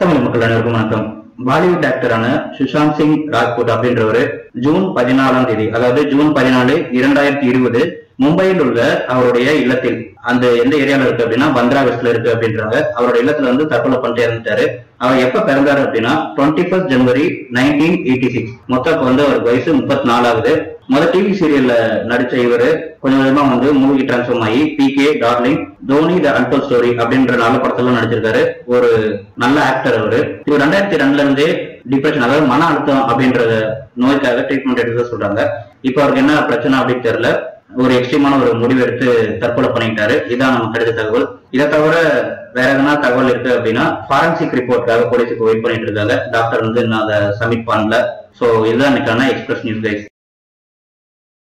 தமிழ் மக்கள் அனைவருக்கும் வணக்கம் பாலிவுட் ஆக்டரான சுஷாந்த் சிங் ராஜ்புட் அப்படின்றவரு ஜூன் பதினாலாம் தேதி அதாவது ஜூன் பதினாலு இரண்டாயிரத்தி இருபது மும்பையில் உள்ள அவருடைய இல்லத்தில் அந்த எந்த ஏரியால இருக்கு அப்படின்னா பந்த்ரா வெஸ்ட்ல இருக்கு அப்படின்றாங்க அவரோட இல்லத்துல வந்து தற்கொலை பண்ணிட்டு இறந்துட்டாரு அவர் எப்ப பிறந்தாரு அப்படின்னா twenty first January nineteen eighty six மொத்தம் இப்ப வந்து அவருக்கு வயசு முப்பத்தி நாலாவது முதல் டிவி சீரியல்ல நடிச்ச இவரு கொஞ்சம் கொஞ்சமா வந்து மூவி டிரான்ஸ்ஃபார்ம் ஆகி P K darling Dhoni the untold story அப்படின்ற நல்ல படத்துல நடிச்சிருக்காரு ஒரு நல்ல ஆக்டர் அவரு இவர் ரெண்டாயிரத்தி ரெண்டுல இருந்தே டிப்ரெஷன் அதாவது மன அழுத்தம் அப்படின்ற நோய்க்காக ட்ரீட்மெண்ட் எடுக்க சொல்றாங்க இப்போ அவருக்கு என்ன பிரச்சனை அப்படின்னு தெரியல ஒரு எக்ஸ்ட்ரீமான ஒரு முடிவு எடுத்து தற்கொலை பண்ணிட்டாரு இதான் நமக்கு கிடைத்த தகவல் இதை தவிர வேற எதனா தகவல் இருக்கு அப்படின்னா ஃபாரன்சிக் ரிப்போர்ட்காக போலீஸுக்கு வெயிட் பண்ணிட்டு இருக்காங்க டாக்டர் வந்து இன்னும் அதை சப்மிட் பண்ணல சோ இதுதான் இன்னைக்கான எக்ஸ்பிரஸ் நியூஸ் கைஸ்